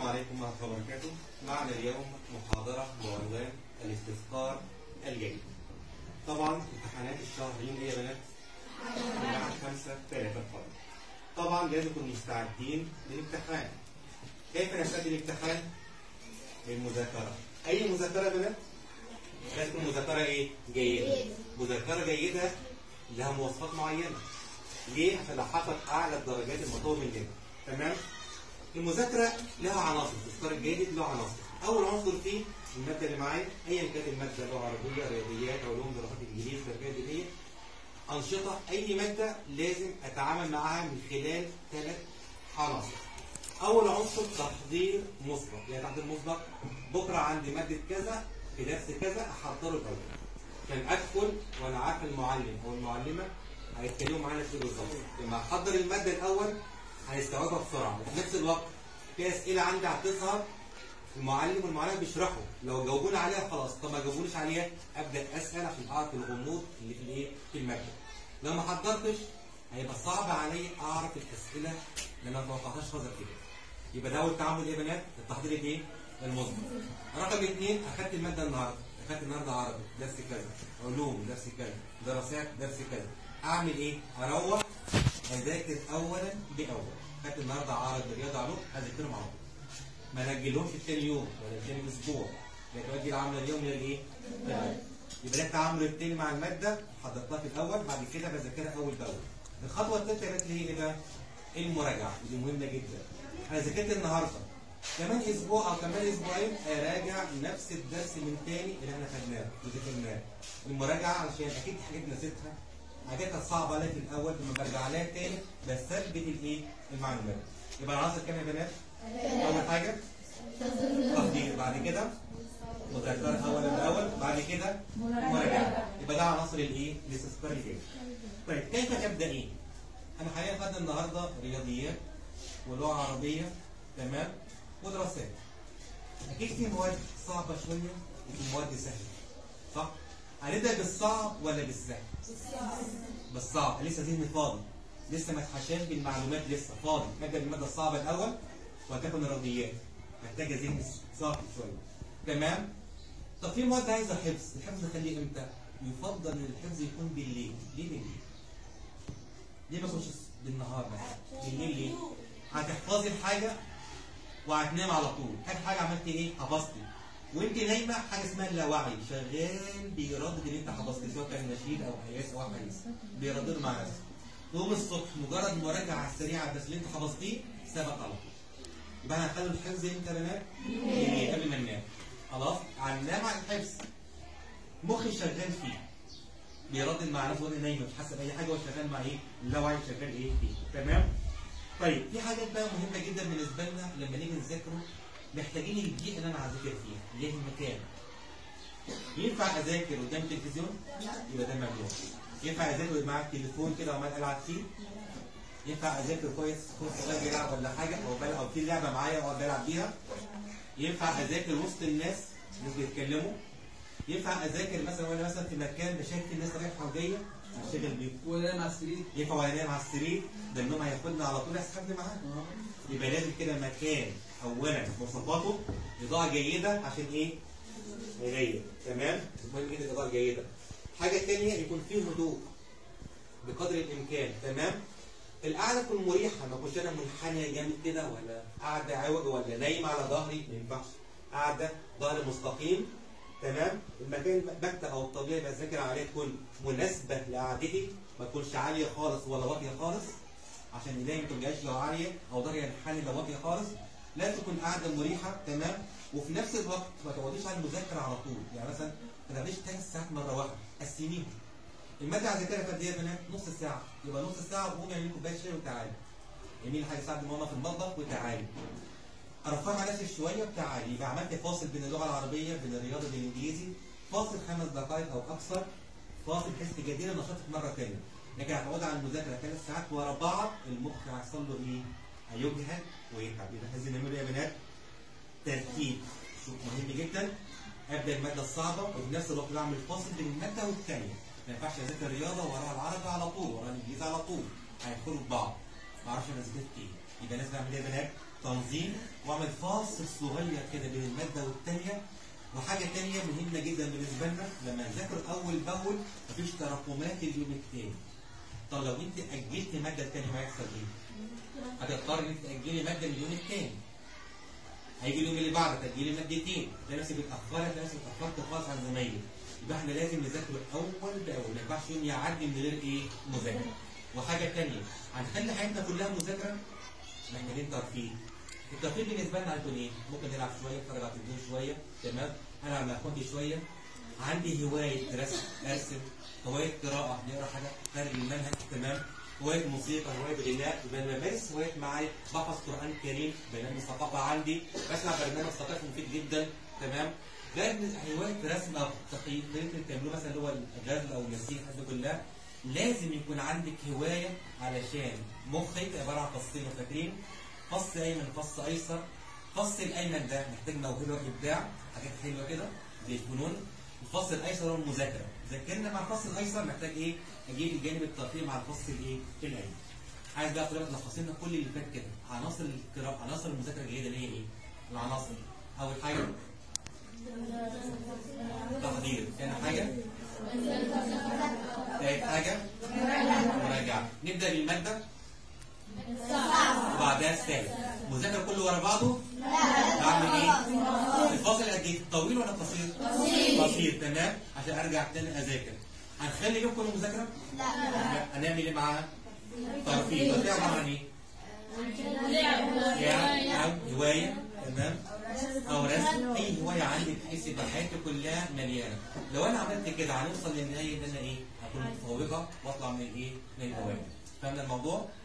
عليكم ورحمة الله وبركاته معنا اليوم محاضرة بعنوان الاستذكار الجيد طبعا امتحانات الشهرين ايه يا بنات؟ من خمسة ثلاثة القادم طبعا لازم نكون مستعدين للامتحان كيف نستعد للامتحان؟ بالمذاكرة أي مذاكرة يا بنات؟ لازم تكون مذاكرة ايه؟ جيدة مذاكرة جيدة لها مواصفات معينة ليه؟ عشان احقق أعلى الدرجات المطلوبة مننا تمام؟ المذاكرة لها عناصر، الاستذكار الجيد له عناصر. أول عنصر فيه المادة اللي معايا أيا كانت المادة لغة عربية، رياضيات، علوم، دراسات إنجليزي، تربية دينية. أنشطة أي مادة لازم أتعامل معاها من خلال ثلاث عناصر. أول عنصر تحضير مسبق، يعني تحضير مسبق بكرة عندي مادة كذا في درس كذا أحضره الأول. كان أدخل وأنا عارف المعلم أو المعلمة هيتكلموا معانا في بالظبط. لما أحضر المادة الأول هيستوعبها بسرعه وفي نفس الوقت في اسئله عندي هتظهر المعلم والمعلم بيشرحوا لو جاوبوني عليها خلاص طب ما جاوبونيش عليها ابدا اسال عشان اعرف الغموض اللي في الايه في الماده لو ما حضرتش هيبقى صعب عليا اعرف الاسئله اللي انا ما توقعتهاش خالص كده يبقى ده اول تعامل ايه يا بنات التحضير الايه المسبق رقم اثنين اخدت الماده النهارده اخدت النهارده عربي درس كذا علوم درس كذا دراسات درس كذا اعمل ايه اروح اذاكر اولا باول خدت النهارده عرض رياضه علوم اذاكرهم على طول ما نجلهمش الثاني يوم ولا الثاني اسبوع لكن اجي العمل اليوم هي الايه؟ يبقى ده التعامل التاني مع الماده حضرتها في الاول بعد كده بذاكرها اول باول الخطوه الثالثه يا اللي هي ايه بقى؟ المراجعه ودي مهمه جدا انا ذاكرت النهارده كمان اسبوع او كمان اسبوعين اراجع نفس الدرس من تاني اللي احنا خدناه وذاكرناه المراجعه عشان اكيد في حاجات نسيتها حاجات كانت صعبه عليا في الاول لما برجع لها تاني بثبت الايه؟ المعلومات. يبقى العناصر كام يا بنات؟ اول حاجه تحضير بعد كده مذاكره اولا باول بعد كده مراجعه يبقى ده عناصر الايه؟ الاستذكار الجيد. طيب كيف ابدا ايه؟ انا حاليا خدنا النهارده رياضيات ولغه عربيه تمام؟ ودراسات. اكيد في مواد صعبه شويه وفي مواد سهله. صح؟ هنبدا بالصعب ولا بالسهل؟ بالصعب لسه ذهني فاضي لسه ما اتحشاش بالمعلومات لسه فاضي نبدا بالماده الصعبه الاول وهتكون الرياضيات محتاجه ذهن صافي شويه تمام طب في مواد عايزه حفظ الحفظ نخليه امتى يفضل ان الحفظ يكون بالليل ليه بالليل ليه ما يكونش بالنهار مثلا بالليل ليه هتحفظي الحاجه وهتنام على طول حاجه حاجه عملت ايه حفظتي وانت نايمه حاجه اسمها اللاوعي شغال بيردد اللي انت حفظته سواء كان نشيد او قياس او حديث بيردد مع نفسه تقوم الصبح مجرد مراجعه سريعه بس اللي انت حفظتيه ثبت على طول يبقى هنخلي الحفظ امتى يا بنات؟ قبل ما ننام خلاص هننام على الحفظ مخي شغال فيه بيردد مع نفسه وانا نايمه مش حاسه باي حاجه هو شغال مع ايه؟ اللاوعي شغال ايه فيه تمام؟ طيب في حاجات بقى مهمه جدا بالنسبه لنا لما نيجي نذاكره محتاجين البيئه اللي انا هذاكر فيها اللي هي المكان ينفع اذاكر قدام التلفزيون يبقى ده ممنوع ينفع اذاكر مع التليفون كده وعمال العب فيه ينفع اذاكر كويس كويس صغير بيلعب ولا حاجه او بلعب او في لعبه معايا واقعد بلعب بيها ينفع اذاكر وسط الناس مش بيتكلموا ينفع اذاكر مثلا وانا مثلا في مكان شايف الناس رايحه وجايه اشتغل بيه ولا مع السرير ينفع وانا نايم على السرير ده النوم هياخدنا على طول يسحبني معاه يبقى لازم كده مكان اولا مواصفاته اضاءه جيده عشان ايه؟ عينيا تمام؟ مهم جدا الاضاءه الجيده. حاجه ثانيه يكون فيه هدوء بقدر الامكان تمام؟ القعده تكون مريحه ما اكونش انا منحنيه جامد كده ولا قاعده عوج ولا نايم على ظهري ما ينفعش. قاعده ظهر مستقيم تمام؟ المكان المكتب او الطبيعي اللي بذاكر عليه تكون مناسبه لقعدتي ما تكونش عاليه خالص ولا واطيه خالص عشان ايديا ما تبقاش لو عاليه او ظهري ينحني لو واطيه خالص لازم تكون قاعده مريحه تمام وفي نفس الوقت ما تقعديش على المذاكره على طول يعني مثلا ما تاخديش ثلاث ساعات مره واحده قسميهم الماده هذاكرها في قد ايه يا بنات؟ نص ساعه يبقى نص ساعه وقومي اعملي كوبايه شاي وتعالي اعملي حاجه ساعه ماما في المطبخ وتعالي ارفع على نفسي شويه وتعالي يبقى عملت فاصل بين اللغه العربيه بين الرياضه بين الانجليزي فاصل خمس دقائق او اكثر فاصل بحيث تجددي نشاطك مره ثانيه لكن هتقعدي على المذاكره ثلاث ساعات ورا بعض المخ هيحصل له ايه؟ هيجهد ويتعب يبقى عايزين نعمل ايه يا بنات؟ ترتيب شوف مهم جدا ابدا الماده الصعبه وفي نفس الوقت بعمل فاصل بين الماده والثانيه ما ينفعش اذاكر الرياضه وراها العربي على طول وراها الانجليزي على طول هيدخلوا في بعض ما اعرفش انا ذاكرت ايه يبقى لازم اعمل ايه يا بنات؟ تنظيم واعمل فاصل صغير كده بين الماده والثانيه وحاجه ثانيه مهمه جدا بالنسبه لنا لما نذاكر اول باول مفيش تراكمات اليوم الثاني طب لو انت اجلت ماده الثانيه هيحصل ايه؟ هتضطر انك تاجلي ماده من اليوم الثاني هيجي اليوم اللي بعده تاجلي مادتين تلاقي نفسك اتاخرت تلاقي نفسك اتاخرت خالص عن زمايلك يبقى احنا لازم نذاكر اول باول ما ينفعش يوم يعدي من غير ايه؟ مذاكره وحاجه ثانيه هنخلي حياتنا كلها مذاكره محتاجين ترفيه الترفيه بالنسبه لنا هيكون ايه؟ ممكن نلعب شويه نتفرج على التلفزيون شويه تمام؟ العب مع اخواتي شويه عندي هوايه رسم ارسم هوايه قراءه نقرا حاجه خارج المنهج تمام؟ هوايه موسيقى هوايه غناء يبقى انا بمارس هوايات معايا بحفظ قران كريم برنامج ثقافه عندي بسمع برنامج ثقافي مفيد جدا تمام؟ ده هوايه رسم او تخيل ممكن تعملوه مثلا اللي هو الغزل او النسيج الحاجات دي كلها لازم يكون عندك هوايه علشان مخك عباره عن فصين فاكرين فص ايمن فص ايسر فص الايمن ده محتاج موهبه وابداع حاجات حلوه كده زي الفنون الفص الايسر هو المذاكره ذاكرنا مع الفص الايسر محتاج ايه اجيب الجانب الترفيهي مع الفص الايه الايمن عايز بقى طريقه تلخص لنا كل اللي فات كده عناصر القراءه عناصر المذاكره الجيده اللي هي ايه العناصر اول حاجه تحضير ثاني حاجه ثالث حاجه مراجعه نبدا بالماده وبعدها الثالث مذاكره كله ورا بعضه بعمل ايه الفاصل قد ايه طويل ولا قصير قصير تمام عشان ارجع تاني اذاكر هنخلي اليوم كله مذاكره لا هنعمل ايه معاها ترفيه ترفيه عباره عن ايه يعني او هوايه تمام او رسم اي هوايه عندي بحيث يبقى حياتي كلها مليانه لو انا عملت كده هنوصل للنهايه ان انا ايه هكون متفوقه واطلع من الايه من الهوايه فاهمنا الموضوع